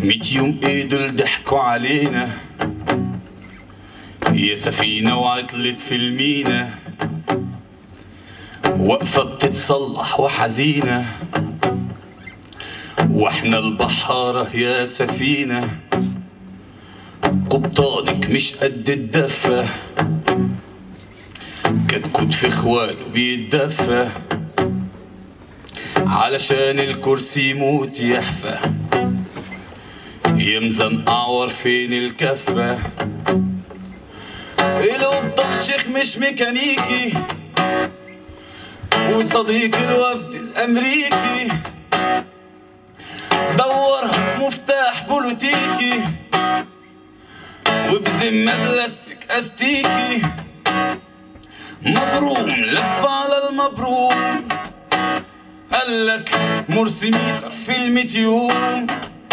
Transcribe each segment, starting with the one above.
ميت يوم ايدل ضحكوا علينا يا سفينة وعطلت في المينا واقفة بتتصلح وحزينة واحنا البحارة يا سفينة قبطانك مش قد الدفة كتكوت في اخوانه بيتدفى علشان الكرسي يموت يحفى يمزن اعور فين الكفة القبطان شيخ مش ميكانيكي وصديق الوفد الامريكي دورها مفتاح بوليتيكي وبذمة بلاستيك استيكي مبروم لف على المبروم قالك مرسي ميتر في المتيوم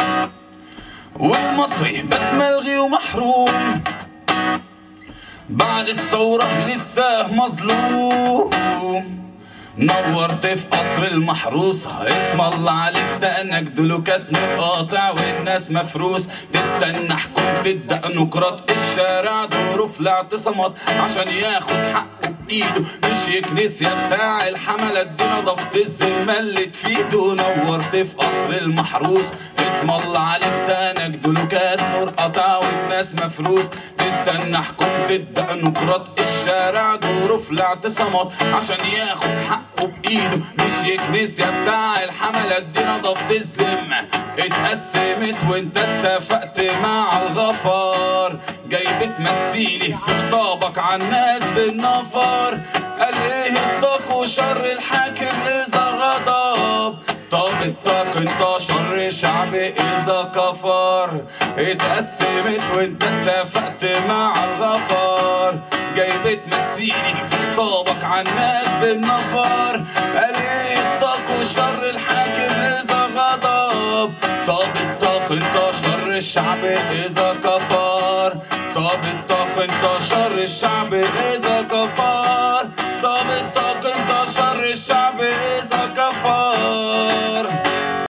والمصري بات ملغي ومحروم بعد الثورة لسه مظلوم نورت في قصر المحروسة اسم الله عليك دقنك دلوكات قاطع والناس مفروس تستنى حكومة الدقنقراط الشارع دوره في الاعتصامات عشان ياخد حقه بايده مش يكنس يا بتاع الحملات دي نضفت الذمة اللي تفيده نورت في قصر المحروس اسم الله عليك دقنك دلوكات نور قطع والناس مفروس تستنى حكومة الدقنقراط الشارع دوره في الاعتصامات عشان ياخد حقه بايده مش يكنس يا بتاع الحملات دي نضفت الذمة اتقسمت وانت اتفقت مع الغفار جاي بتمثيلي في خطابك عالناس بالنفر قال ايه الطاق وشر الحاكم اذا غضب طب الطاق انت شر شعب اذا كفر اتقسمت وانت اتفقت مع الغفار جاي بتمثيلي في خطابك عالناس بالنفر قال ايه الطاق وشر الحاكم اذا غضب طب الطاق انت شر الشعب اذا كفر طب الطاق انت شر الشعب اذا كفر